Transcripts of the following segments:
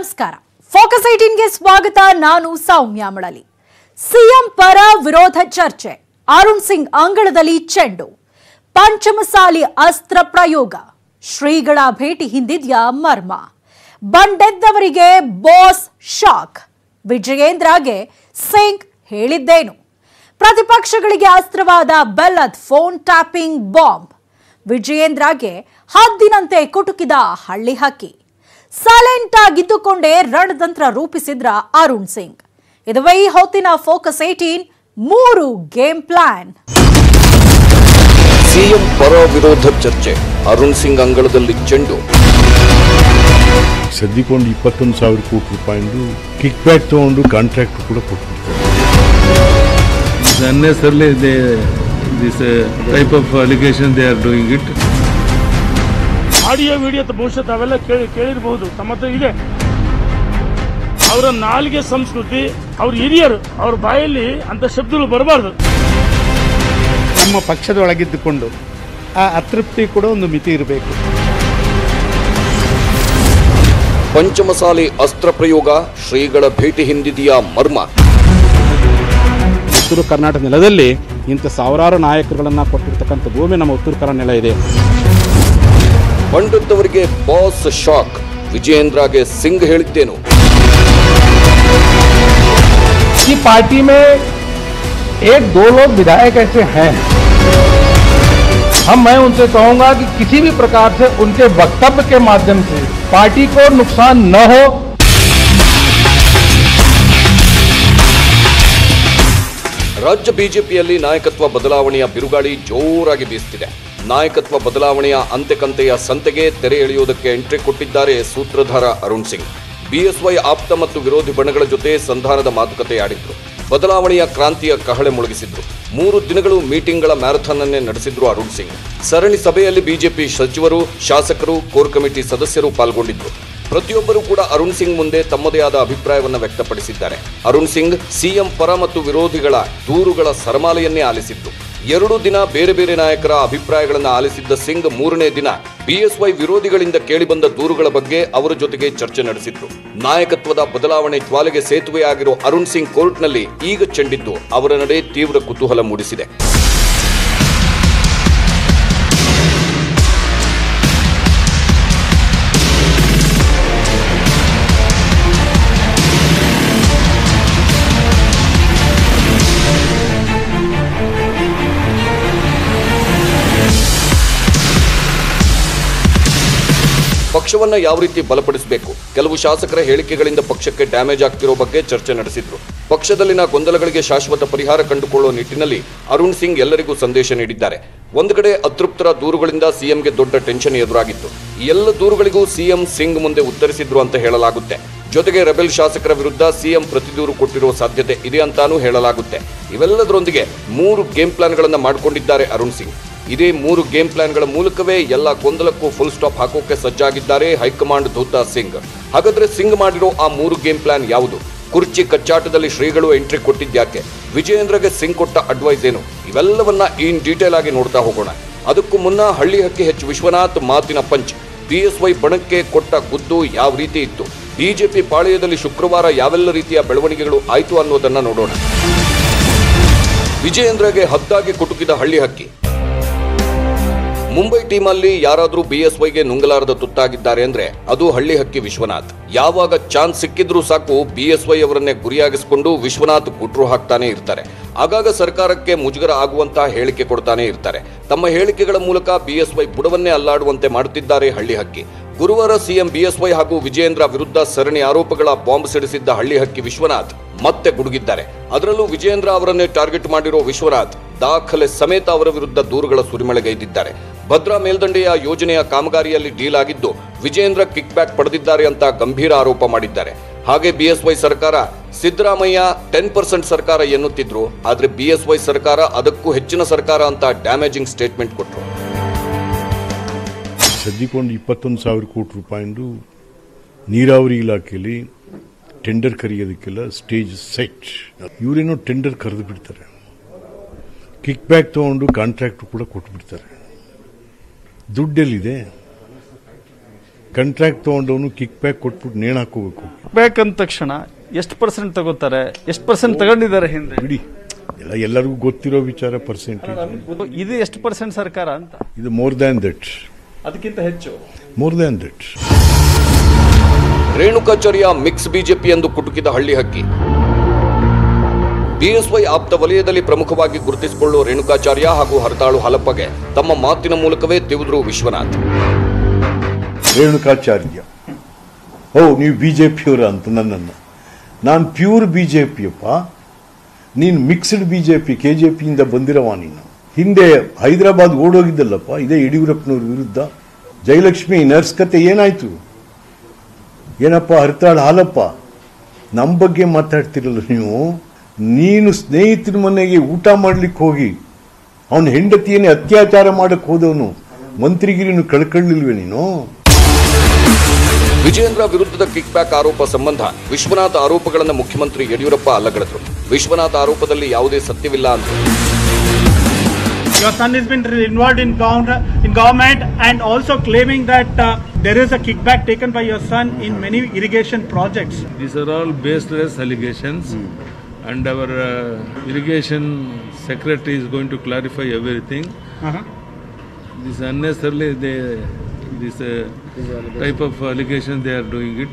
ನಮಸ್ಕಾರ ಫೋಕಸ್ ಏಟೀನ್ಗೆ ಸ್ವಾಗತ ನಾನು ಸೌಮ್ಯ ಮಳಲಿ ಸಿಎಂ ಪರ ವಿರೋಧ ಚರ್ಚೆ ಅರುಣ್ ಸಿಂಗ್ ಅಂಗಳದಲ್ಲಿ ಚೆಂಡು ಪಂಚಮಸಾಲಿ ಅಸ್ತ್ರ ಪ್ರಯೋಗ ಶ್ರೀಗಳ ಭೇಟಿ ಹಿಂದಿದ್ಯಾ ಮರ್ಮ ಬಂಡೆದ್ದವರಿಗೆ ಬಾಸ್ ಶಾಕ್ ವಿಜಯೇಂದ್ರಗೆ ಸಿಂಗ್ ಹೇಳಿದ್ದೇನು ಪ್ರತಿಪಕ್ಷಗಳಿಗೆ ಅಸ್ತ್ರವಾದ ಬೆಲ್ಲದ್ ಫೋನ್ ಟ್ಯಾಪಿಂಗ್ ಬಾಂಬ್ ವಿಜಯೇಂದ್ರಗೆ ಹದ್ದಿನಂತೆ ಕುಟುಕಿದ ಹಳ್ಳಿ ಹಕ್ಕಿ ಸೈಲೆಂಟ್ ಆಗಿದ್ದುಕೊಂಡೇ ರಣತಂತ್ರ ರೂಪಿಸಿದ್ರ ಅರುಣ್ ಸಿಂಗ್ ಇದುವೇ ಈ ಹೊತ್ತಿನ ಫೋಕಸ್ ಏಟೀನ್ ಮೂರು ಗೇಮ್ ಪ್ಲಾನ್ ಸಿಎಂ ಪರ ವಿರೋಧ ಚರ್ಚೆ ಅರುಣ್ ಸಿಂಗ್ ಅಂಗಳದಲ್ಲಿ ಚೆಂಡು ಸದ್ಯಕ್ಕೊಂದು ಇಪ್ಪತ್ತೊಂದು ಸಾವಿರ ಕೋಟಿ ರೂಪಾಯಿಂದು ಕಿಕ್ ಬ್ಯಾಕ್ ತಗೊಂಡು ಕಾಂಟ್ರಾಕ್ಟ್ ಕೂಡ ಕೊಟ್ಬಿಡ್ತಾರೆ unnecessarily they this uh, type of allegation they are doing it audio video ಬಹುಶಃ ತಾವೆಲ್ಲ ಕೇಳಿ ಕೇಳಿರಬಹುದು ತಮ್ಮ ಹತ್ರ ಇದೆ ಅವರ ನಾಲಿಗೆ ಸಂಸ್ಕೃತಿ ಅವ್ರ ಹಿರಿಯರು ಅವ್ರ ಬಾಯಲ್ಲಿ ಅಂತ ಶಬ್ದಗಳು ಬರಬಾರ್ದು ನಮ್ಮ ಪಕ್ಷದೊಳಗಿದ್ದುಕೊಂಡು ಆ ಅತೃಪ್ತಿ ಕೂಡ ಒಂದು ಮಿತಿ ಇರಬೇಕು ಪಂಚಮಸಾಲಿ ಅಸ್ತ್ರ ಪ್ರಯೋಗ ಶ್ರೀಗಳ ಭೇಟಿ ಹಿಂದಿದೆಯಾ ಮರ್ಮ ಉತ್ತರ ಕರ್ನಾಟಕ ನೆಲದಲ್ಲಿ ಇಂಥ ಸಾವಿರಾರು ನಾಯಕರುಗಳನ್ನ ಕೊಟ್ಟಿರ್ತಕ್ಕಂಥ ಭೂಮಿ ನಮ್ಮ ಉತ್ತರ ಕನ್ನಡ ನೆಲ ಇದೆ ಬಂಡದ್ದವರಿಗೆ ಬಾಸ್ ಶಾಕ್ ವಿಜಯೇಂದ್ರಗೆ ಸಿಂಗ್ ಹೇಳಿದ್ದೇನು कि पार्टी में एक दो लोग विधायक ऐसे हैं हम मैं उनसे कहूंगा कि किसी भी प्रकार से उनके वक्तव्य के माध्यम से पार्टी को नुकसान न हो ರಾಜ್ಯ ಬಿಜೆಪಿಯಲ್ಲಿ ನಾಯಕತ್ವ ಬದಲಾವಣೆಯ ಬಿರುಗಾಳಿ ಜೋರಾಗಿ ಬೀಸುತ್ತಿದೆ ನಾಯಕತ್ವ ಬದಲಾವಣೆಯ ಅಂತೆಕಂತೆಯ ಸಂತೆಗೆ ತೆರೆ ಎಳೆಯುವುದಕ್ಕೆ ಎಂಟ್ರಿ ಕೊಟ್ಟಿದ್ದಾರೆ ಸೂತ್ರಧಾರ ಅರುಣ್ ಸಿಂಗ್ ಬಿಎಸ್ವೈ ಆಪ್ತ ಮತ್ತು ವಿರೋಧಿ ಬಣಗಳ ಜೊತೆ ಸಂಧಾನದ ಮಾತುಕತೆಯಾಡಿದ್ರು ಬದಲಾವಣೆಯ ಕ್ರಾಂತಿಯ ಕಹಳೆ ಮುಳುಗಿಸಿದ್ರು ಮೂರು ದಿನಗಳು ಮೀಟಿಂಗ್ಗಳ ಮ್ಯಾರಥಾನ್ ಅನ್ನೇ ನಡೆಸಿದ್ರು ಅರುಣ್ ಸಿಂಗ್ ಸರಣಿ ಸಭೆಯಲ್ಲಿ ಬಿಜೆಪಿ ಸಚಿವರು ಶಾಸಕರು ಕೋರ್ ಕಮಿಟಿ ಸದಸ್ಯರು ಪಾಲ್ಗೊಂಡಿದ್ರು ಪ್ರತಿಯೊಬ್ಬರು ಕೂಡ ಅರುಣ್ ಸಿಂಗ್ ಮುಂದೆ ತಮ್ಮದೇ ಆದ ಅಭಿಪ್ರಾಯವನ್ನ ವ್ಯಕ್ತಪಡಿಸಿದ್ದಾರೆ ಅರುಣ್ ಸಿಂಗ್ ಸಿಎಂ ಪರ ಮತ್ತು ವಿರೋಧಿಗಳ ದೂರುಗಳ ಸರಮಾಲೆಯನ್ನೇ ಆಲಿಸಿದ್ದು ಎರಡು ದಿನ ಬೇರೆ ಬೇರೆ ನಾಯಕರ ಅಭಿಪ್ರಾಯಗಳನ್ನು ಆಲಿಸಿದ್ದ ಸಿಂಗ್ ಮೂರನೇ ದಿನ ಬಿಎಸ್ವೈ ವಿರೋಧಿಗಳಿಂದ ಕೇಳಿಬಂದ ದೂರುಗಳ ಬಗ್ಗೆ ಅವರ ಜೊತೆಗೆ ಚರ್ಚೆ ನಡೆಸಿದ್ರು ನಾಯಕತ್ವದ ಬದಲಾವಣೆ ಜ್ವಾಲೆಗೆ ಸೇತುವೆಯಾಗಿರೋ ಅರುಣ್ ಸಿಂಗ್ ಕೋರ್ಟ್ನಲ್ಲಿ ಈಗ ಚೆಂಡಿದ್ದು ಅವರ ನಡೆ ತೀವ್ರ ಕುತೂಹಲ ಮೂಡಿಸಿದೆ ಪಕ್ಷವನ್ನ ಯಾವ ರೀತಿ ಬಲಪಡಿಸಬೇಕು ಕೆಲವು ಶಾಸಕರ ಹೇಳಿಕೆಗಳಿಂದ ಪಕ್ಷಕ್ಕೆ ಡ್ಯಾಮೇಜ್ ಆಗ್ತಿರೋ ಬಗ್ಗೆ ಚರ್ಚೆ ನಡೆಸಿದ್ರು ಪಕ್ಷದಲ್ಲಿನ ಗೊಂದಲಗಳಿಗೆ ಶಾಶ್ವತ ಪರಿಹಾರ ಕಂಡುಕೊಳ್ಳುವ ನಿಟ್ಟಿನಲ್ಲಿ ಅರುಣ್ ಸಿಂಗ್ ಎಲ್ಲರಿಗೂ ಸಂದೇಶ ನೀಡಿದ್ದಾರೆ ಒಂದು ಕಡೆ ಅತೃಪ್ತರ ದೂರುಗಳಿಂದ ಸಿಎಂಗೆ ದೊಡ್ಡ ಟೆನ್ಷನ್ ಎದುರಾಗಿತ್ತು ಈ ಎಲ್ಲ ದೂರುಗಳಿಗೂ ಸಿಎಂ ಸಿಂಗ್ ಮುಂದೆ ಉತ್ತರಿಸಿದ್ರು ಅಂತ ಹೇಳಲಾಗುತ್ತೆ ಜೊತೆಗೆ ರೆಬೆಲ್ ಶಾಸಕರ ವಿರುದ್ಧ ಸಿಎಂ ಪ್ರತಿದೂರು ಕೊಟ್ಟಿರುವ ಸಾಧ್ಯತೆ ಇದೆ ಅಂತಾನೂ ಹೇಳಲಾಗುತ್ತೆ ಇವೆಲ್ಲದರೊಂದಿಗೆ ಮೂರು ಗೇಮ್ ಪ್ಲಾನ್ಗಳನ್ನ ಮಾಡಿಕೊಂಡಿದ್ದಾರೆ ಅರುಣ್ ಸಿಂಗ್ ಇದೇ ಮೂರು ಗೇಮ್ ಪ್ಲಾನ್ಗಳ ಮೂಲಕವೇ ಎಲ್ಲ ಗೊಂದಲಕ್ಕೂ ಫುಲ್ ಸ್ಟಾಪ್ ಹಾಕೋಕೆ ಸಜ್ಜಾಗಿದ್ದಾರೆ ಹೈಕಮಾಂಡ್ ಧೂತಾ ಸಿಂಗ್ ಹಾಗಾದ್ರೆ ಸಿಂಗ್ ಮಾಡಿರೋ ಆ ಮೂರು ಗೇಮ್ ಪ್ಲಾನ್ ಯಾವುದು ಕುರ್ಚಿ ಕಚ್ಚಾಟದಲ್ಲಿ ಶ್ರೀಗಳು ಎಂಟ್ರಿ ಕೊಟ್ಟಿದ್ಯಾಕೆ ವಿಜಯೇಂದ್ರಗೆ ಸಿಂಗ್ ಕೊಟ್ಟ ಅಡ್ವೈಸ್ ಏನು ಇವೆಲ್ಲವನ್ನ ಇನ್ ಡೀಟೇಲ್ ಆಗಿ ನೋಡ್ತಾ ಹೋಗೋಣ ಅದಕ್ಕೂ ಮುನ್ನ ಹಳ್ಳಿ ಹಕ್ಕಿ ಎಚ್ ವಿಶ್ವನಾಥ್ ಮಾತಿನ ಪಂಚ್ ಬಿಎಸ್ವೈ ಬಣಕ್ಕೆ ಕೊಟ್ಟ ಗುದ್ದು ಯಾವ ರೀತಿ ಇತ್ತು ಬಿಜೆಪಿ ಪಾಳೆಯದಲ್ಲಿ ಶುಕ್ರವಾರ ಯಾವೆಲ್ಲ ರೀತಿಯ ಬೆಳವಣಿಗೆಗಳು ಆಯ್ತು ಅನ್ನೋದನ್ನ ನೋಡೋಣ ವಿಜಯೇಂದ್ರಗೆ ಹದ್ದಾಗಿ ಕುಟುಕಿದ ಹಳ್ಳಿ ಹಕ್ಕಿ ಮುಂಬೈ ಟೀಮಲ್ಲಿ ಯಾರಾದ್ರೂ ಬಿಎಸ್ವೈಗೆ ನುಂಗಲಾರದ ತುತ್ತಾಗಿದ್ದಾರೆ ಅಂದ್ರೆ ಅದು ಹಳ್ಳಿ ಹಕ್ಕಿ ವಿಶ್ವನಾಥ್ ಯಾವಾಗ ಚಾನ್ಸ್ ಸಿಕ್ಕಿದ್ರೂ ಸಾಕು ಬಿಎಸ್ವೈ ಅವರನ್ನೇ ಗುರಿಯಾಗಿಸಿಕೊಂಡು ವಿಶ್ವನಾಥ್ ಗುಟ್ರು ಹಾಕ್ತಾನೆ ಇರ್ತಾರೆ ಆಗಾಗ ಸರ್ಕಾರಕ್ಕೆ ಮುಜುಗರ ಆಗುವಂತಹ ಹೇಳಿಕೆ ಕೊಡ್ತಾನೆ ಇರ್ತಾರೆ ತಮ್ಮ ಹೇಳಿಕೆಗಳ ಮೂಲಕ ಬಿಎಸ್ವೈ ಬುಡವನ್ನೇ ಅಲ್ಲಾಡುವಂತೆ ಮಾಡುತ್ತಿದ್ದಾರೆ ಹಳ್ಳಿ ಹಕ್ಕಿ ಗುರುವಾರ ಸಿಎಂ ಬಿಎಸ್ವೈ ಹಾಗೂ ವಿಜಯೇಂದ್ರ ವಿರುದ್ಧ ಸರಣಿ ಆರೋಪಗಳ ಬಾಂಬ್ ಸಿಡಿಸಿದ್ದ ಹಳ್ಳಿ ಹಕ್ಕಿ ವಿಶ್ವನಾಥ್ ಮತ್ತೆ ಗುಡುಗಿದ್ದಾರೆ ಅದರಲ್ಲೂ ವಿಜಯೇಂದ್ರ ಅವರನ್ನೇ ಟಾರ್ಗೆಟ್ ಮಾಡಿರೋ ವಿಶ್ವನಾಥ್ ದಾಖಲೆ ಸಮೇತ ಅವರ ವಿರುದ್ಧ ದೂರುಗಳ ಸುರಿಮಳೆಗೈದಿದ್ದಾರೆ ಭದ್ರಾ ಮೇಲ್ದಂಡೆಯ ಯೋಜನೆಯ ಕಾಮಗಾರಿಯಲ್ಲಿ ಡೀಲ್ ಆಗಿದ್ದು ವಿಜಯೇಂದ್ರ ಕಿಕ್ ಬ್ಯಾಕ್ ಪಡೆದಿದ್ದಾರೆ ಅಂತ ಗಂಭೀರ ಆರೋಪ ಮಾಡಿದ್ದಾರೆ ಹಾಗೆ ಬಿಎಸ್ವೈ ಸರ್ಕಾರ ಸಿದ್ದರಾಮಯ್ಯ ಟೆನ್ ಪರ್ಸೆಂಟ್ ಸರ್ಕಾರ ಎನ್ನುತ್ತಿದ್ರು ಆದ್ರೆ ಬಿಎಸ್ವೈ ಸರ್ಕಾರ ಅದಕ್ಕೂ ಹೆಚ್ಚಿನ ಸರ್ಕಾರ ಅಂತ ಡ್ಯಾಮೇಜಿಂಗ್ ಸ್ಟೇಟ್ಮೆಂಟ್ ಕೊಟ್ಟರು ಸದ್ಯಕ್ಕೊಂದು ಇಪ್ಪತ್ತೊಂದು ಸಾವಿರ ಕೋಟಿ ರೂಪಾಯಿಂದು ನೀರಾವರಿ ಇಲಾಖೆಯಲ್ಲಿ ಟೆಂಡರ್ ಕರೆಯೋದಕ್ಕೆಲ್ಲ ಸ್ಟೇಜ್ ಸೆಟ್ ಇವರೇನೋ ಟೆಂಡರ್ ಕರೆದು ಬಿಡ್ತಾರೆ ಕಿಕ್ ಬ್ಯಾಕ್ ತಗೊಂಡು ಕಾಂಟ್ರಾಕ್ಟ್ ಕೂಡ ಕೊಟ್ಬಿಡ್ತಾರೆ ದುಡ್ಡೆಲ್ಲಿದೆ ಕಾಂಟ್ರಾಕ್ಟ್ ತೊಗೊಂಡವನು ಕಿಕ್ ಬ್ಯಾಕ್ ಕೊಟ್ಬಿಟ್ಟು ನೇಣು ಹಾಕೋಬೇಕು ಬ್ಯಾಕ್ ಅಂದ ತಕ್ಷಣ ಎಷ್ಟು ಪರ್ಸೆಂಟ್ ತಗೋತಾರೆ ಎಷ್ಟು ಪರ್ಸೆಂಟ್ ತಗೊಂಡಿದ್ದಾರೆ ಹಿಂದೆ ಬಿಡಿ ಎಲ್ಲ ಎಲ್ಲರಿಗೂ ಗೊತ್ತಿರೋ ವಿಚಾರ ಪರ್ಸೆಂಟೇಜ್ ಇದು ಎಷ್ಟು ಪರ್ಸೆಂಟ್ ಸರ್ಕಾರ ಅಂತ ಇದು ಮೋರ್ ದ್ಯಾನ್ ದಟ್ ಅದಕ್ಕಿಂತ ಹೆಚ್ಚು more than that Renukacharya mix BJP ಎಂದು ಕುಟುಕಿದ ಹಳ್ಳಿ ಹಕ್ಕಿ ಬಿಎಸ್ವೈ ಆಪ್ತ ವಲಯದಲ್ಲಿ ಪ್ರಮುಖವಾಗಿ ಗುರುತಿಸಿಕೊಳ್ಳುವ ರೇಣುಕಾಚಾರ್ಯ ಹಾಗೂ ಹರತಾಳು ಹಲಪ್ಪಗೆ ತಮ್ಮ ಮಾತಿನ ಮೂಲಕವೇ ತಿವಿದ್ರು ವಿಶ್ವನಾಥ್ ರೇಣುಕಾಚಾರ್ಯ ಓ ನೀವು ಬಿ ಜೆ ಪಿಯವರ ಅಂತ ನನ್ನನ್ನು ನಾನು ಪ್ಯೂರ್ ಬಿ ಜೆ ಪಿಯಪ್ಪ ನೀನು mixed B J P K J ಪಿಯಿಂದ ಬಂದಿರವ ನೀನು ಹಿಂದೆ ಹೈದರಾಬಾದ್ ಓಡೋಗಿದ್ದಲ್ಲಪ್ಪ ಇದೇ ಯಡಿಯೂರಪ್ಪನವ್ರ ವಿರುದ್ಧ ಜಯಲಕ್ಷ್ಮಿ ನರ್ಸ್ ಕತೆ ಏನಾಯ್ತು ಏನಪ್ಪ ಹರಿತಾಳ ಹಾಲಪ್ಪ ನಮ್ಮ ಬಗ್ಗೆ ಮಾತಾಡ್ತಿರಲ್ಲ ನೀವು ನೀನು ಸ್ನೇಹಿತರ ಮನೆಗೆ ಊಟ ಮಾಡ್ಲಿಕ್ಕೆ ಹೋಗಿ ಅವನ ಹೆಂಡತಿಯನ್ನೇ ಅತ್ಯಾಚಾರ ಮಾಡಕ್ಕೆ ಹೋದವನು ಮಂತ್ರಿಗಿರಿನು ಕಳ್ಕೊಳ್ಳಿಲ್ವೇ ನೀನು ವಿಜಯೇಂದ್ರ ವಿರುದ್ಧದ ಕಿಕ್ ಬ್ಯಾಕ್ ಆರೋಪ ಸಂಬಂಧ ವಿಶ್ವನಾಥ್ ಆರೋಪಗಳನ್ನು ಮುಖ್ಯಮಂತ್ರಿ ಯಡಿಯೂರಪ್ಪ ಅಲ್ಲಗಳೆದರು ವಿಶ್ವನಾಥ್ ಆರೋಪದಲ್ಲಿ ಯಾವುದೇ ಸತ್ಯವಿಲ್ಲ ಅಂತ Your son has been involved in, gov- in government and also claiming that uh, there is a kickback taken by your son in many irrigation projects. These are all baseless allegations, and our uh, irrigation secretary is going to clarify everything. Uh-huh. This unnecessarily they this uh, type of allegation they are doing it.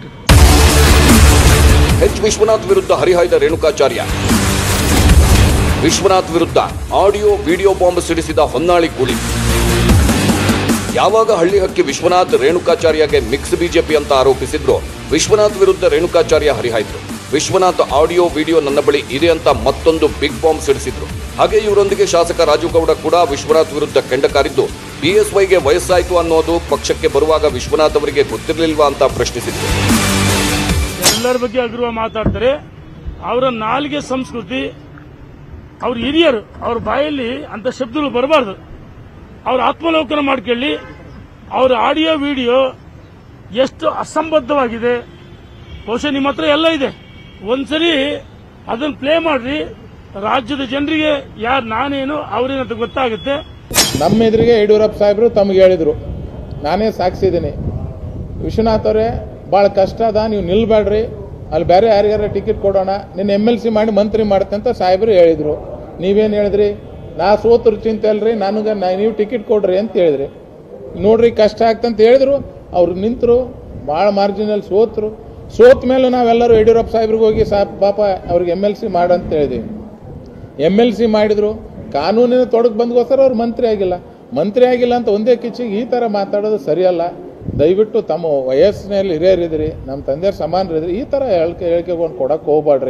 H Vishwanath ವಿರುದ್ಧ ಹರಿಹಾಯ್ದ ರೇಣುಕಾಚಾರ್ಯ ವಿಶ್ವನಾಥ್ ವಿರುದ್ಧ audio video bomb ಸಿಡಿಸಿದ ಹೊನ್ನಾಳಿ ಕೂಲಿ ಯಾವಾಗ ಹಳ್ಳಿ ಹಕ್ಕಿ Vishwanath ರೇಣುಕಾಚಾರ್ಯಗೆ mix BJP ಅಂತ ಆರೋಪಿಸಿದ್ರು ವಿಶ್ವನಾಥ್ ವಿರುದ್ಧ ರೇಣುಕಾಚಾರ್ಯ ಹರಿಹಾಯ್ದ್ರು ವಿಶ್ವನಾಥ್ ಆಡಿಯೋ ವಿಡಿಯೋ ನನ್ನ ಬಳಿ ಇದೆ ಅಂತ ಮತ್ತೊಂದು ಬಿಗ್ ಬಾಂಬ್ ಸಿಡಿಸಿದ್ರು ಹಾಗೆ ಇವರೊಂದಿಗೆ ಶಾಸಕ ರಾಜು ಗೌಡ ಕೂಡ ವಿಶ್ವನಾಥ್ ವಿರುದ್ಧ ಕೆಂಡ ಕಾರಿದ್ದು ಬಿಎಸ್ವೈಗೆ ವಯಸ್ಸಾಯ್ತು ಅನ್ನೋದು ಪಕ್ಷಕ್ಕೆ ಬರುವಾಗ ವಿಶ್ವನಾಥ್ ಅವರಿಗೆ ಗೊತ್ತಿರಲಿಲ್ವಾ ಅಂತ ಪ್ರಶ್ನಿಸಿದ್ರು ಎಲ್ಲರ ಬಗ್ಗೆ ಅಗ್ರವ ಮಾತಾಡ್ತಾರೆ ಅವರ ನಾಲಿಗೆ ಸಂಸ್ಕೃತಿ ಅವ್ರ ಹಿರಿಯರು ಅವ್ರ ಬಾಯಲ್ಲಿ ಅಂತ ಶಬ್ದಗಳು ಬರಬಾರ್ದು ಅವ್ರ ಆತ್ಮಲೋಕನ ಮಾಡ್ಕೊಳ್ಳಿ ಅವ್ರ ಆಡಿಯೋ ವಿಡಿಯೋ ಎಷ್ಟು ಅಸಂಬದ್ಧವಾಗಿದೆ ಬಹುಶಃ ನಿಮ್ಮ ಹತ್ರ ಎಲ್ಲ ಇದೆ ಒಂದ್ಸರಿ ಅದನ್ನ ಪ್ಲೇ ಮಾಡ್ರಿ ರಾಜ್ಯದ ಜನರಿಗೆ ಯಾರು ನಾನೇನು ಅವ್ರೇನಂತ ಗೊತ್ತಾಗುತ್ತೆ ನಮ್ಮ ಎದುರಿಗೆ ಯಡಿಯೂರಪ್ಪ ಸಾಹೇಬರು ತಮಗೆ ಹೇಳಿದರು ನಾನೇ ಸಾಕ್ಷಿದ್ದೀನಿ ವಿಶ್ವನಾಥ್ ಅವರೇ ಭಾಳ ಕಷ್ಟ ಅದ ನೀವು ನಿಲ್ಬೇಡ್ರಿ ಅಲ್ಲಿ ಬೇರೆ ಯಾರಿಗಾರ ಟಿಕೆಟ್ ಕೊಡೋಣ ನಿನ್ನ ಎಮ್ ಎಲ್ ಸಿ ಮಾಡಿ ಮಂತ್ರಿ ಮಾಡುತ್ತೆ ಅಂತ ಸಾಹೇಬರು ಹೇಳಿದರು ನೀವೇನು ಹೇಳಿದ್ರಿ ನಾ ಸೋತರು ಚಿಂತೆ ಅಲ್ರಿ ನನಗೆ ನಾ ನೀವು ಟಿಕೆಟ್ ಕೊಡ್ರಿ ಅಂತ ಹೇಳಿದ್ರಿ ನೋಡ್ರಿ ಕಷ್ಟ ಆಗ್ತಂತ ಹೇಳಿದ್ರು ಅವ್ರು ನಿಂತರು ಭಾಳ ಮಾರ್ಜಿನಲ್ಲಿ ಸೋತರು ಸೋತ ಮೇಲೆ ನಾವೆಲ್ಲರೂ ಯಡಿಯೂರಪ್ಪ ಸಾಹೇಬ್ರಿಗೆ ಹೋಗಿ ಸಾ ಪಾಪ ಅವ್ರಿಗೆ ಎಮ್ ಎಲ್ ಸಿ ಮಾಡಂತ ಹೇಳಿದ್ವಿ ಎಮ್ ಎಲ್ ಸಿ ಮಾಡಿದ್ರು ಕಾನೂನಿನ ತೊಡಕು ಬಂದಗೋಸ್ಕರ ಅವ್ರು ಮಂತ್ರಿ ಆಗಿಲ್ಲ ಮಂತ್ರಿ ಆಗಿಲ್ಲ ಅಂತ ಒಂದೇ ಕಿಚ್ಚಿಗೆ ಈ ಥರ ಮಾತಾಡೋದು ಸರಿಯಲ್ಲ ದಯವಿಟ್ಟು ತಮ್ಮ ವಯಸ್ಸಿನಲ್ಲಿ ಹಿರಿಯರಿದ್ರಿ ನಮ್ಮ ತಂದೆಯವ್ರ ಸಮಾನರಿದ್ರಿ ಈ ಥರ ಹೇಳಿಕೆ ಹೇಳಿಕೆಗೊಂಡು ಕೊಡಕ್ಕೆ ಹೋಗ್ಬೇಡ್ರಿ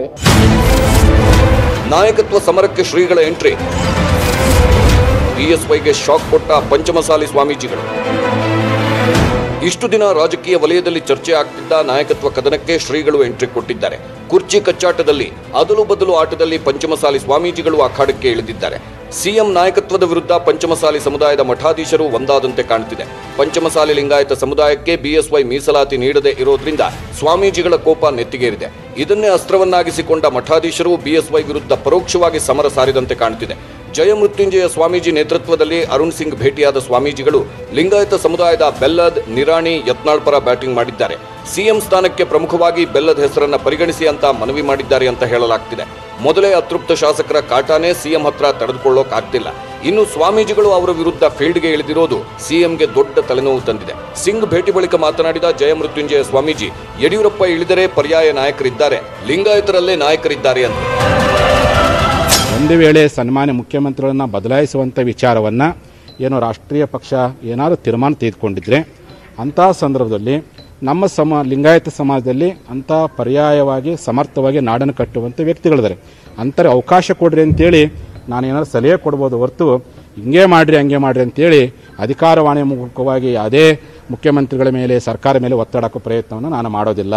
ನಾಯಕತ್ವ ಸಮರಕ್ಕೆ ಶ್ರೀಗಳ ಎಂಟ್ರಿ ಬಿಎಸ್ವೈಗೆ ಶಾಕ್ ಕೊಟ್ಟ ಪಂಚಮಸಾಲಿ ಸ್ವಾಮೀಜಿಗಳು ಇಷ್ಟು ದಿನ ರಾಜಕೀಯ ವಲಯದಲ್ಲಿ ಚರ್ಚೆ ಆಗ್ತಿದ್ದ ನಾಯಕತ್ವ ಕದನಕ್ಕೆ ಶ್ರೀಗಳು ಎಂಟ್ರಿ ಕೊಟ್ಟಿದ್ದಾರೆ ಕುರ್ಚಿ ಕಚ್ಚಾಟದಲ್ಲಿ ಅದಲು ಬದಲು ಆಟದಲ್ಲಿ ಪಂಚಮಸಾಲಿ ಸ್ವಾಮೀಜಿಗಳು ಅಖಾಡಕ್ಕೆ ಇಳಿದಿದ್ದಾರೆ ಸಿಎಂ ನಾಯಕತ್ವದ ವಿರುದ್ಧ ಪಂಚಮಸಾಲಿ ಸಮುದಾಯದ ಮಠಾಧೀಶರು ಒಂದಾದಂತೆ ಕಾಣುತ್ತಿದೆ ಪಂಚಮಸಾಲಿ ಲಿಂಗಾಯತ ಸಮುದಾಯಕ್ಕೆ ಬಿಎಸ್ವೈ ಮೀಸಲಾತಿ ನೀಡದೆ ಇರೋದ್ರಿಂದ ಸ್ವಾಮೀಜಿಗಳ ಕೋಪ ನೆತ್ತಿಗೇರಿದೆ ಇದನ್ನೇ ಅಸ್ತ್ರವನ್ನಾಗಿಸಿಕೊಂಡ ಮಠಾಧೀಶರು ಬಿಎಸ್ವೈ ವಿರುದ್ಧ ಪರೋಕ್ಷವಾಗಿ ಸಮರ ಸಾರಿದಂತೆ ಕಾಣುತ್ತಿದೆ ಜಯಮೃತ್ಯುಂಜಯ ಸ್ವಾಮೀಜಿ ನೇತೃತ್ವದಲ್ಲಿ ಅರುಣ್ ಸಿಂಗ್ ಭೇಟಿಯಾದ ಸ್ವಾಮೀಜಿಗಳು ಲಿಂಗಾಯತ ಸಮುದಾಯದ ಬೆಲ್ಲದ್ ನಿರಾಣಿ ಯತ್ನಾಳ್ ಪರ ಬ್ಯಾಟಿಂಗ್ ಮಾಡಿದ್ದಾರೆ ಸಿಎಂ ಸ್ಥಾನಕ್ಕೆ ಪ್ರಮುಖವಾಗಿ ಬೆಲ್ಲದ್ ಹೆಸರನ್ನ ಪರಿಗಣಿಸಿ ಅಂತ ಮನವಿ ಮಾಡಿದ್ದಾರೆ ಅಂತ ಹೇಳಲಾಗ್ತಿದೆ ಮೊದಲೇ ಅತೃಪ್ತ ಶಾಸಕರ ಕಾಟಾನೇ ಸಿಎಂ ಹತ್ರ ತಡೆದುಕೊಳ್ಳೋಕಾಗ್ತಿಲ್ಲ ಇನ್ನು ಸ್ವಾಮೀಜಿಗಳು ಅವರ ವಿರುದ್ಧ ಫೀಲ್ಡ್ಗೆ ಇಳಿದಿರೋದು ಸಿಎಂಗೆ ದೊಡ್ಡ ತಲೆನೋವು ತಂದಿದೆ ಸಿಂಗ್ ಭೇಟಿ ಬಳಿಕ ಮಾತನಾಡಿದ ಜಯಮೃತ್ಯುಂಜಯ ಸ್ವಾಮೀಜಿ ಯಡಿಯೂರಪ್ಪ ಇಳಿದರೆ ಪರ್ಯಾಯ ನಾಯಕರಿದ್ದಾರೆ ಲಿಂಗಾಯತರಲ್ಲೇ ನಾಯಕರಿದ್ದಾರೆ ಅಂತ ಒಂದು ವೇಳೆ ಸನ್ಮಾನ್ಯ ಮುಖ್ಯಮಂತ್ರಿಗಳನ್ನ ಬದಲಾಯಿಸುವಂಥ ವಿಚಾರವನ್ನು ಏನೋ ರಾಷ್ಟ್ರೀಯ ಪಕ್ಷ ಏನಾದರೂ ತೀರ್ಮಾನ ತೆಗೆದುಕೊಂಡಿದ್ರೆ ಅಂಥ ಸಂದರ್ಭದಲ್ಲಿ ನಮ್ಮ ಸಮ ಲಿಂಗಾಯತ ಸಮಾಜದಲ್ಲಿ ಅಂಥ ಪರ್ಯಾಯವಾಗಿ ಸಮರ್ಥವಾಗಿ ನಾಡನ್ನು ಕಟ್ಟುವಂಥ ವ್ಯಕ್ತಿಗಳಿದ್ದಾರೆ ಅಂಥವ್ರಿಗೆ ಅವಕಾಶ ಕೊಡ್ರಿ ಅಂತೇಳಿ ನಾನು ಏನಾದ್ರು ಸಲಹೆ ಕೊಡ್ಬೋದು ಹೊರತು ಹಿಂಗೆ ಮಾಡ್ರಿ ಹಂಗೆ ಮಾಡ್ರಿ ಅಂತೇಳಿ ಅಧಿಕಾರವಾಣಿ ಮೂಲಕವಾಗಿ ಯಾವುದೇ ಮುಖ್ಯಮಂತ್ರಿಗಳ ಮೇಲೆ ಸರ್ಕಾರ ಮೇಲೆ ಒತ್ತಡ ಹಾಕೋ ಪ್ರಯತ್ನವನ್ನು ನಾನು ಮಾಡೋದಿಲ್ಲ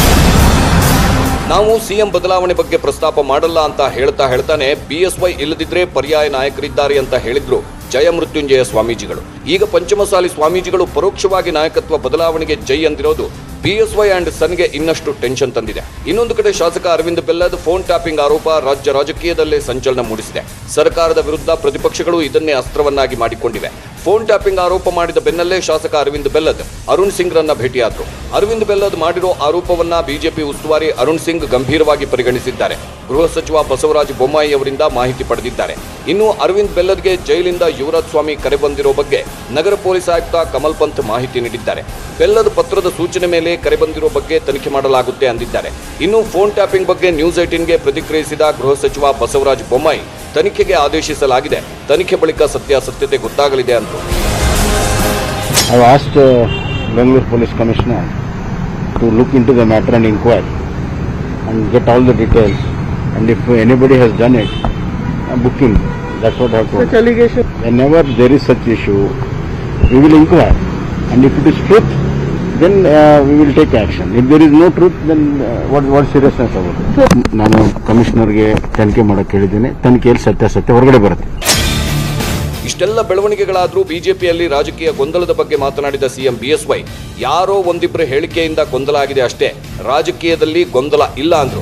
ನಾವು ಸಿಎಂ ಬದಲಾವಣೆ ಬಗ್ಗೆ ಪ್ರಸ್ತಾಪ ಮಾಡಲ್ಲ ಅಂತ ಹೇಳ್ತಾ ಹೇಳ್ತಾನೆ ಬಿಎಸ್ವೈ ಇಲ್ಲದಿದ್ರೆ ಪರ್ಯಾಯ ನಾಯಕರಿದ್ದಾರೆ ಅಂತ ಹೇಳಿದ್ರು ಜಯಮೃತ್ಯುಂಜಯ ಸ್ವಾಮೀಜಿಗಳು ಈಗ ಪಂಚಮಸಾಲಿ ಸ್ವಾಮೀಜಿಗಳು ಪರೋಕ್ಷವಾಗಿ ನಾಯಕತ್ವ ಬದಲಾವಣೆಗೆ ಜೈ ಅಂದಿರೋದು ಬಿಎಸ್ವೈ ಅಂಡ್ ಸನ್ಗೆ ಇನ್ನಷ್ಟು ಟೆನ್ಷನ್ ತಂದಿದೆ ಇನ್ನೊಂದು ಕಡೆ ಶಾಸಕ ಅರವಿಂದ್ ಬೆಲ್ಲದ್ ಫೋನ್ ಟ್ಯಾಪಿಂಗ್ ಆರೋಪ ರಾಜ್ಯ ರಾಜಕೀಯದಲ್ಲೇ ಸಂಚಲನ ಮೂಡಿಸಿದೆ ಸರ್ಕಾರದ ವಿರುದ್ಧ ಪ್ರತಿಪಕ್ಷಗಳು ಇದನ್ನೇ ಅಸ್ತ್ರವನ್ನಾಗಿ ಮಾಡಿಕೊಂಡಿವೆ ಫೋನ್ ಟ್ಯಾಪಿಂಗ್ ಆರೋಪ ಮಾಡಿದ ಬೆನ್ನಲ್ಲೇ ಶಾಸಕ ಅರವಿಂದ್ ಬೆಲ್ಲದ್ ಅರುಣ್ ಸಿಂಗ್ ರನ್ನ ಭೇಟಿಯಾದರು ಅರವಿಂದ್ ಬೆಲ್ಲದ್ ಮಾಡಿರೋ ಆರೋಪವನ್ನ ಬಿಜೆಪಿ ಉಸ್ತುವಾರಿ ಅರುಣ್ ಸಿಂಗ್ ಗಂಭೀರವಾಗಿ ಪರಿಗಣಿಸಿದ್ದಾರೆ ಗೃಹ ಸಚಿವ ಬಸವರಾಜ ಬೊಮ್ಮಾಯಿ ಅವರಿಂದ ಮಾಹಿತಿ ಪಡೆದಿದ್ದಾರೆ ಇನ್ನು ಅರವಿಂದ್ ಬೆಲ್ಲದ್ಗೆ ಜೈಲಿಂದ ಯುವರಾಜ್ ಸ್ವಾಮಿ ಕರೆ ಬಂದಿರೋ ಬಗ್ಗೆ ನಗರ ಪೊಲೀಸ್ ಆಯುಕ್ತ ಕಮಲ್ ಪಂತ್ ಮಾಹಿತಿ ನೀಡಿದ್ದಾರೆ ಬೆಲ್ಲದ್ ಪತ್ರದ ಸೂಚನೆ ಮೇಲೆ ಕರೆ ಬಂದಿರೋ ಬಗ್ಗೆ ತನಿಖೆ ಮಾಡಲಾಗುತ್ತೆ ಅಂದಿದ್ದಾರೆ ಇನ್ನು ಫೋನ್ ಟ್ಯಾಪಿಂಗ್ ಬಗ್ಗೆ ನ್ಯೂಸ್ ಏಟೀನ್ಗೆ ಪ್ರತಿಕ್ರಿಯಿಸಿದ ಗೃಹ ಸಚಿವ ಬಸವರಾಜ ಬೊಮ್ಮಾಯಿ ತನಿಖೆಗೆ ಆದೇಶಿಸಲಾಗಿದೆ ತನಿಖೆ ಬಳಿಕ ಸತ್ಯಾಸತ್ಯತೆ ಗೊತ್ತಾಗಲಿದೆ ಅಂದರು I've asked uh, Bangalore Police Commissioner to look into the matter and inquire and get all the details. And if anybody has done it, uh, book him. That's what I have told. Such allegation. Whenever there is such issue, we will inquire. And if it is truth, then uh, we will take action. If there is no truth, then uh, what, what seriousness about it? ನಾನು ಕಮಿಷನರ್ಗೆ ತನಿಖೆ ಮಾಡಕ್ಕೆ ಹೇಳಿದ್ದೇನೆ ತನಿಖೆಯಲ್ಲಿ ಸತ್ಯಾಸತ್ಯ ಹೊರಗಡೆ ಬರುತ್ತೆ ಇಷ್ಟೆಲ್ಲ ಬೆಳವಣಿಗೆಗಳಾದರೂ ಬಿಜೆಪಿಯಲ್ಲಿ ರಾಜಕೀಯ ಗೊಂದಲದ ಬಗ್ಗೆ ಮಾತನಾಡಿದ ಸಿಎಂ ಬಿಎಸ್ವೈ ಯಾರೋ ಒಂದಿಬ್ಬರ ಹೇಳಿಕೆಯಿಂದ ಗೊಂದಲ ಆಗಿದೆ ಅಷ್ಟೇ ರಾಜಕೀಯದಲ್ಲಿ ಗೊಂದಲ ಇಲ್ಲ ಅಂದ್ರು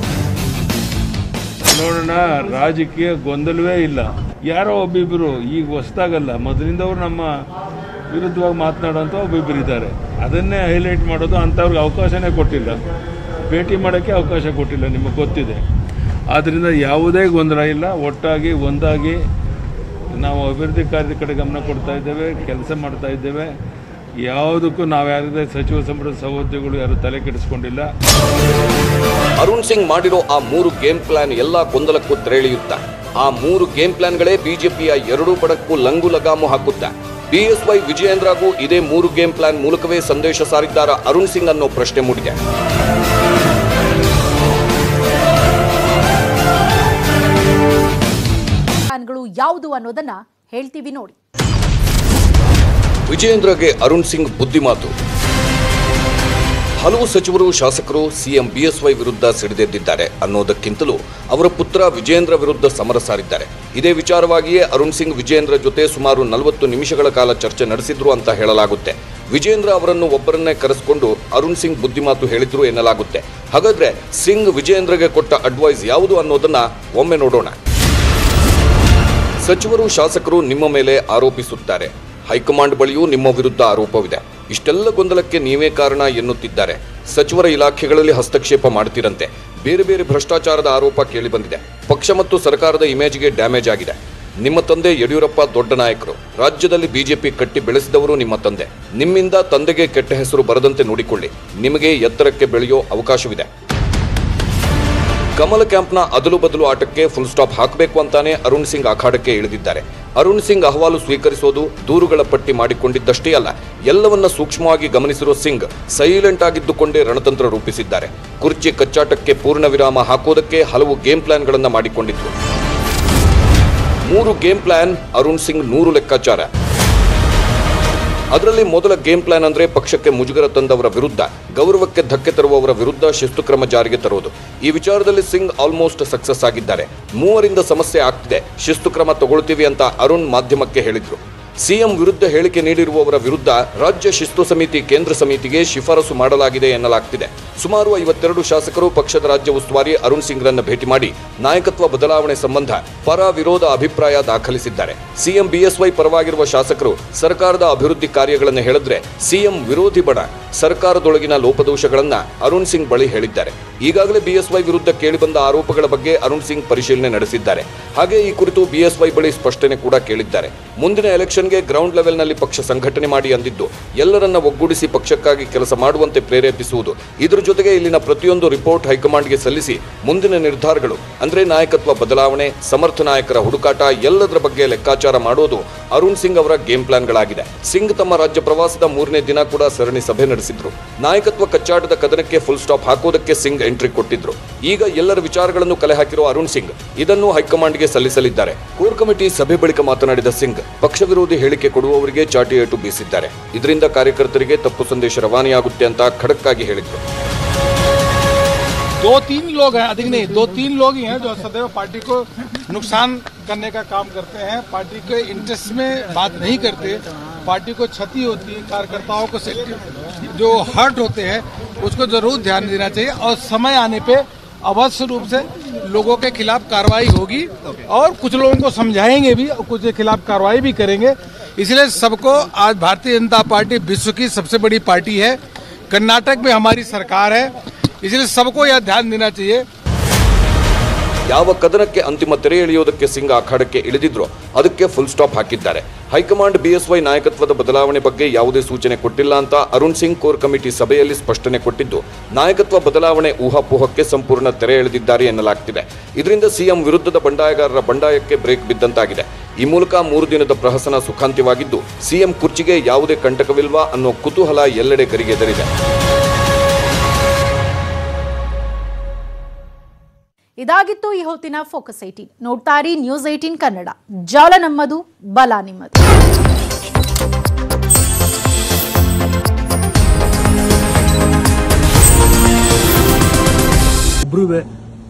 ನೋಡೋಣ ರಾಜಕೀಯ ಗೊಂದಲವೇ ಇಲ್ಲ ಯಾರೋ ಒಬ್ಬಿಬ್ಬರು ಈಗ ಹೊಸ್ದಾಗಲ್ಲ ಮೊದಲಿಂದವ್ರು ನಮ್ಮ ವಿರುದ್ಧವಾಗಿ ಮಾತನಾಡೋಂಥ ಒಬ್ಬಿಬ್ಬರು ಇದ್ದಾರೆ ಅದನ್ನೇ ಹೈಲೈಟ್ ಮಾಡೋದು ಅಂಥವ್ರಿಗೆ ಅವಕಾಶನೇ ಕೊಟ್ಟಿಲ್ಲ ಭೇಟಿ ಮಾಡೋಕ್ಕೆ ಅವಕಾಶ ಕೊಟ್ಟಿಲ್ಲ ನಿಮಗೆ ಗೊತ್ತಿದೆ ಆದ್ದರಿಂದ ಯಾವುದೇ ಗೊಂದಲ ಇಲ್ಲ ಒಟ್ಟಾಗಿ ಒಂದಾಗಿ ನಾವು ಅಭಿವೃದ್ಧಿ ಕಾರ್ಯದ ಕಡೆ ಗಮನ ಕೊಡ್ತಾ ಇದ್ದೇವೆ ಕೆಲಸ ಮಾಡ್ತಾ ಇದ್ದೇವೆ ಯಾವುದಕ್ಕೂ ನಾವು ಯಾರದೇ ಸಚಿವ ಸಂಪುಟ ಸಹೋದ್ಯೋಗಿಗಳು ಯಾರು ತಲೆ ಕೆಡಿಸ್ಕೊಂಡಿಲ್ಲ ಅರುಣ್ ಸಿಂಗ್ ಮಾಡಿರೋ ಆ ಮೂರು ಗೇಮ್ ಪ್ಲಾನ್ ಎಲ್ಲಾ ಗೊಂದಲಕ್ಕೂ ತೆರೆಳಿಯುತ್ತ ಆ ಮೂರು ಗೇಮ್ ಪ್ಲಾನ್ಗಳೇ ಬಿಜೆಪಿಯ ಎರಡೂ ಪಡಕ್ಕೂ ಲಂಗು ಲಗಾಮು ಹಾಕುತ್ತ ಬಿಎಸ್ವೈ ವಿಜಯೇಂದ್ರಗೂ ಇದೇ ಮೂರು ಗೇಮ್ ಪ್ಲಾನ್ ಮೂಲಕವೇ ಸಂದೇಶ ಸಾರಿದ್ದಾರ ಅರುಣ್ ಸಿಂಗ್ ಅನ್ನೋ ಪ್ರಶ್ನೆ ಮೂಡಿದೆ ಪ್ಲಾನ್ಗಳು ಯಾವುದು ಅನ್ನೋದನ್ನ ಹೇಳ್ತೀವಿ ನೋಡಿ ವಿಜಯೇಂದ್ರಗೆ ಅರುಣ್ ಸಿಂಗ್ ಬುದ್ಧಿಮಾತು ಹಲವು ಸಚಿವರು ಶಾಸಕರು ಸಿಎಂ ಬಿಎಸ್ವೈ ವಿರುದ್ಧ ಸಿಡಿದೆದ್ದಿದ್ದಾರೆ ಅನ್ನೋದಕ್ಕಿಂತಲೂ ಅವರ ಪುತ್ರ ವಿಜೇಂದ್ರ ವಿರುದ್ಧ ಸಮರ ಸಾರಿದ್ದಾರೆ ಇದೇ ವಿಚಾರವಾಗಿಯೇ ಅರುಣ್ ಸಿಂಗ್ ವಿಜೇಂದ್ರ ಜೊತೆ ಸುಮಾರು ನಲವತ್ತು ನಿಮಿಷಗಳ ಕಾಲ ಚರ್ಚೆ ನಡೆಸಿದ್ರು ಅಂತ ಹೇಳಲಾಗುತ್ತೆ ವಿಜೇಂದ್ರ ಅವರನ್ನು ಒಬ್ಬರನ್ನೇ ಕರೆಸಿಕೊಂಡು ಅರುಣ್ ಸಿಂಗ್ ಬುದ್ಧಿಮಾತು ಹೇಳಿದ್ರು ಎನ್ನಲಾಗುತ್ತೆ ಹಾಗಾದ್ರೆ ಸಿಂಗ್ ವಿಜೇಂದ್ರಗೆ ಕೊಟ್ಟ ಅಡ್ವೈಸ್ ಯಾವುದು ಅನ್ನೋದನ್ನ ಒಮ್ಮೆ ನೋಡೋಣ ಸಚಿವರು ಶಾಸಕರು ನಿಮ್ಮ ಮೇಲೆ ಆರೋಪಿಸುತ್ತಾರೆ ಹೈಕಮಾಂಡ್ ಬಳಿಯೂ ನಿಮ್ಮ ವಿರುದ್ಧ ಆರೋಪವಿದೆ ಇಷ್ಟೆಲ್ಲ ಗೊಂದಲಕ್ಕೆ ನೀವೇ ಕಾರಣ ಎನ್ನುತ್ತಿದ್ದಾರೆ ಸಚಿವರ ಇಲಾಖೆಗಳಲ್ಲಿ ಹಸ್ತಕ್ಷೇಪ ಮಾಡ್ತಿರಂತೆ ಬೇರೆ ಬೇರೆ ಭ್ರಷ್ಟಾಚಾರದ ಆರೋಪ ಕೇಳಿಬಂದಿದೆ ಪಕ್ಷ ಮತ್ತು ಸರ್ಕಾರದ ಇಮೇಜ್ಗೆ ಡ್ಯಾಮೇಜ್ ಆಗಿದೆ ನಿಮ್ಮ ತಂದೆ ಯಡಿಯೂರಪ್ಪ ದೊಡ್ಡ ನಾಯಕರು ರಾಜ್ಯದಲ್ಲಿ ಬಿಜೆಪಿ ಕಟ್ಟಿ ಬೆಳೆಸಿದವರು ನಿಮ್ಮ ತಂದೆ ನಿಮ್ಮಿಂದ ತಂದೆಗೆ ಕೆಟ್ಟ ಹೆಸರು ಬರದಂತೆ ನೋಡಿಕೊಳ್ಳಿ ನಿಮಗೆ ಎತ್ತರಕ್ಕೆ ಬೆಳೆಯೋ ಅವಕಾಶವಿದೆ ಕಮಲ ಕ್ಯಾಂಪ್ನ ಅದಲು ಬದಲು ಆಟಕ್ಕೆ ಫುಲ್ ಸ್ಟಾಪ್ ಹಾಕಬೇಕು ಅಂತಾನೆ ಅರುಣ್ ಸಿಂಗ್ ಅಖಾಡಕ್ಕೆ ಇಳಿದಿದ್ದಾರೆ ಅರುಣ್ ಸಿಂಗ್ ಅಹವಾಲು ಸ್ವೀಕರಿಸೋದು ದೂರುಗಳ ಪಟ್ಟಿ ಮಾಡಿಕೊಂಡಿದ್ದಷ್ಟೇ ಅಲ್ಲ ಎಲ್ಲವನ್ನ ಸೂಕ್ಷ್ಮವಾಗಿ ಗಮನಿಸಿರೋ ಸಿಂಗ್ ಸೈಲೆಂಟ್ ಆಗಿದ್ದುಕೊಂಡೇ ರಣತಂತ್ರ ರೂಪಿಸಿದ್ದಾರೆ ಕುರ್ಚಿ ಕಚ್ಚಾಟಕ್ಕೆ ಪೂರ್ಣ ವಿರಾಮ ಹಾಕೋದಕ್ಕೆ ಹಲವು ಗೇಮ್ ಪ್ಲಾನ್ಗಳನ್ನ ಮಾಡಿಕೊಂಡಿದ್ರು ಮೂರು ಗೇಮ್ ಪ್ಲಾನ್ ಅರುಣ್ ಸಿಂಗ್ ನೂರು ಲೆಕ್ಕಾಚಾರ ಅದರಲ್ಲಿ ಮೊದಲ ಗೇಮ್ ಪ್ಲಾನ್ ಅಂದ್ರೆ ಪಕ್ಷಕ್ಕೆ ಮುಜುಗರ ತಂದವರ ವಿರುದ್ಧ ಗೌರವಕ್ಕೆ ಧಕ್ಕೆ ತರುವವರ ವಿರುದ್ಧ ಶಿಸ್ತು ಕ್ರಮ ಜಾರಿಗೆ ತರುವುದು ಈ ವಿಚಾರದಲ್ಲಿ ಸಿಂಗ್ ಆಲ್ಮೋಸ್ಟ್ ಸಕ್ಸಸ್ ಆಗಿದ್ದಾರೆ ಮೂವರಿಂದ ಸಮಸ್ಯೆ ಆಗ್ತಿದೆ ಶಿಸ್ತು ಕ್ರಮ ತಗೊಳ್ತೀವಿ ಅಂತ ಅರುಣ್ ಮಾಧ್ಯಮಕ್ಕೆ ಹೇಳಿದ್ರು ಸಿಎಂ ವಿರುದ್ಧ ಹೇಳಿಕೆ ನೀಡಿರುವವರ ವಿರುದ್ಧ ರಾಜ್ಯ ಶಿಸ್ತು ಸಮಿತಿ ಕೇಂದ್ರ ಸಮಿತಿಗೆ ಶಿಫಾರಸು ಮಾಡಲಾಗಿದೆ ಎನ್ನಲಾಗ್ತಿದೆ ಸುಮಾರು ಐವತ್ತೆರಡು ಶಾಸಕರು ಪಕ್ಷದ ರಾಜ್ಯ ಉಸ್ತುವಾರಿ ಅರುಣ್ ಸಿಂಗ್ರನ್ನ ಭೇಟಿ ಮಾಡಿ ನಾಯಕತ್ವ ಬದಲಾವಣೆ ಸಂಬಂಧ ಪರ ವಿರೋಧ ಅಭಿಪ್ರಾಯ ದಾಖಲಿಸಿದ್ದಾರೆ ಸಿಎಂ ಬಿಎಸ್ವೈ ಪರವಾಗಿರುವ ಶಾಸಕರು ಸರ್ಕಾರದ ಅಭಿವೃದ್ಧಿ ಕಾರ್ಯಗಳನ್ನು ಹೇಳಿದ್ರೆ ಸಿಎಂ ವಿರೋಧಿ ಬಣ ಸರ್ಕಾರದೊಳಗಿನ ಲೋಪದೋಷಗಳನ್ನ ಅರುಣ್ ಸಿಂಗ್ ಬಳಿ ಹೇಳಿದ್ದಾರೆ ಈಗಾಗಲೇ ಬಿಎಸ್ವೈ ವಿರುದ್ಧ ಕೇಳಿಬಂದ ಆರೋಪಗಳ ಬಗ್ಗೆ ಅರುಣ್ ಸಿಂಗ್ ಪರಿಶೀಲನೆ ನಡೆಸಿದ್ದಾರೆ ಹಾಗೆ ಈ ಕುರಿತು ಬಿಎಸ್ವೈ ಬಳಿ ಸ್ಪಷ್ಟನೆ ಕೂಡ ಕೇಳಿದ್ದಾರೆ ಮುಂದಿನ ಎಲೆಕ್ಷನ್ಗೆ ಗ್ರೌಂಡ್ ಲೆವೆಲ್ನಲ್ಲಿ ಪಕ್ಷ ಸಂಘಟನೆ ಮಾಡಿ ಅಂದಿದ್ದು ಎಲ್ಲರನ್ನ ಒಗ್ಗೂಡಿಸಿ ಪಕ್ಷಕ್ಕಾಗಿ ಕೆಲಸ ಮಾಡುವಂತೆ ಪ್ರೇರೇಪಿಸುವುದು ಇದರ ಜೊತೆಗೆ ಇಲ್ಲಿನ ಪ್ರತಿಯೊಂದು ರಿಪೋರ್ಟ್ ಹೈಕಮಾಂಡ್ಗೆ ಸಲ್ಲಿಸಿ ಮುಂದಿನ ನಿರ್ಧಾರಗಳು ಅಂದ್ರೆ ನಾಯಕತ್ವ ಬದಲಾವಣೆ ಸಮರ್ಥ ನಾಯಕರ ಹುಡುಕಾಟ ಎಲ್ಲದರ ಬಗ್ಗೆ ಲೆಕ್ಕಾಚಾರ ಮಾಡೋದು ಅರುಣ್ ಸಿಂಗ್ ಅವರ ಗೇಮ್ ಪ್ಲಾನ್ಗಳಾಗಿದೆ ಸಿಂಗ್ ತಮ್ಮ ರಾಜ್ಯ ಪ್ರವಾಸದ ಮೂರನೇ ದಿನ ಕೂಡ ಸರಣಿ ಸಭೆ ನಡೆಸಿದ್ರು ನಾಯಕತ್ವ ಕಚ್ಚಾಟದ ಕದನಕ್ಕೆ ಫುಲ್ ಸ್ಟಾಪ್ ಹಾಕೋದಕ್ಕೆ ಸಿಂಗ್ ಎಂಟ್ರಿ ಕೊಟ್ಟಿದ್ರು ಈಗ ಎಲ್ಲರ ವಿಚಾರಗಳನ್ನು ಕಲೆ ಹಾಕಿರೋ ಅರುಣ್ ಸಿಂಗ್ ಇದನ್ನು ಹೈಕಮಾಂಡ್ಗೆ ಸಲ್ಲಿಸಲಿದ್ದಾರೆ ಕೋರ್ ಕಮಿಟಿ ಸಭೆ ಬಳಿಕ ಮಾತನಾಡಿದ ಸಿಂಗ್ ಪಕ್ಷ ವಿರೋಧಿ ಹೇಳಿಕೆ ಕೊಡುವವರಿಗೆ ಚಾಟಿ ಏಟು ಬೀಸಿದ್ದಾರೆ ಇದರಿಂದ ಕಾರ್ಯಕರ್ತರಿಗೆ ತಪ್ಪು ಸಂದೇಶ ರವಾನೆಯಾಗುತ್ತೆ ಅಂತ ಖಡಕ್ ಆಗಿ ಹೇಳಿದ್ರು दो तीन लोग हैं अधिक नहीं दो तीन लोग ही हैं जो सदैव पार्टी को नुकसान करने का काम करते हैं पार्टी के इंटरेस्ट में बात नहीं करते पार्टी को क्षति होती है कार्यकर्ताओं को सेक्टर- जो हर्ट होते हैं उसको जरूर ध्यान देना चाहिए और समय आने पे अवश्य रूप से लोगों के खिलाफ कार्रवाई होगी और कुछ लोगों को समझाएंगे भी और कुछ के खिलाफ कार्रवाई भी करेंगे इसलिए सबको आज भारतीय जनता पार्टी विश्व की सबसे बड़ी पार्टी है कर्नाटक में हमारी सरकार है इसलिए सबको यह ध्यान देना चाहिए ಯಾವ ಕದನಕ್ಕೆ ಅಂತಿಮ ತೆರೆ ಎಳೆಯೋದಕ್ಕೆ ಸಿಂಗ್ ಅಖಾಡಕ್ಕೆ ಇಳಿದಿದ್ರೋ ಅದಕ್ಕೆ ಫುಲ್ ಸ್ಟಾಪ್ ಹಾಕಿದ್ದಾರೆ ಹೈಕಮಾಂಡ್ ಬಿಎಸ್ವೈ ನಾಯಕತ್ವದ ಬದಲಾವಣೆ ಬಗ್ಗೆ ಯಾವುದೇ ಸೂಚನೆ ಕೊಟ್ಟಿಲ್ಲ ಅಂತ ಅರುಣ್ ಸಿಂಗ್ ಕೋರ್ ಕಮಿಟಿ ಸಭೆಯಲ್ಲಿ ಸ್ಪಷ್ಟನೆ ಕೊಟ್ಟಿದ್ದು ನಾಯಕತ್ವ ಬದಲಾವಣೆ ಊಹಾಪೋಹಕ್ಕೆ ಸಂಪೂರ್ಣ ತೆರೆ ಎಳೆದಿದ್ದಾರೆ ಎನ್ನಲಾಗ್ತಿದೆ ಇದರಿಂದ ಸಿಎಂ ವಿರುದ್ಧದ ಬಂಡಾಯಗಾರರ ಬಂಡಾಯಕ್ಕೆ ಬ್ರೇಕ್ ಬಿದ್ದಂತಾಗಿದೆ ಈ ಮೂಲಕ ಮೂರು ದಿನದ ಪ್ರಹಸನ ಸುಖಾಂತ್ಯವಾಗಿದ್ದು ಸಿಎಂ ಕುರ್ಚಿಗೆ ಯಾವುದೇ ಕಂಟಕವಿಲ್ವಾ ಅನ್ನೋ ಕುತೂಹಲ ಎಲ್ಲೆಡೆ ಗರಿಗೆದರಿದೆ ಇದಾಗಿತ್ತು ಈ ಹೊತ್ತಿನ ಫೋಕಸ್ ಏಟೀನ್ ನೋಡ್ತಾರಿ ನ್ಯೂಸ್ ಏಟೀನ್ ಕನ್ನಡ ಜಾಲ ನಮ್ಮದು ಬಲ ನಿಮ್ಮದು ಒಬ್ರು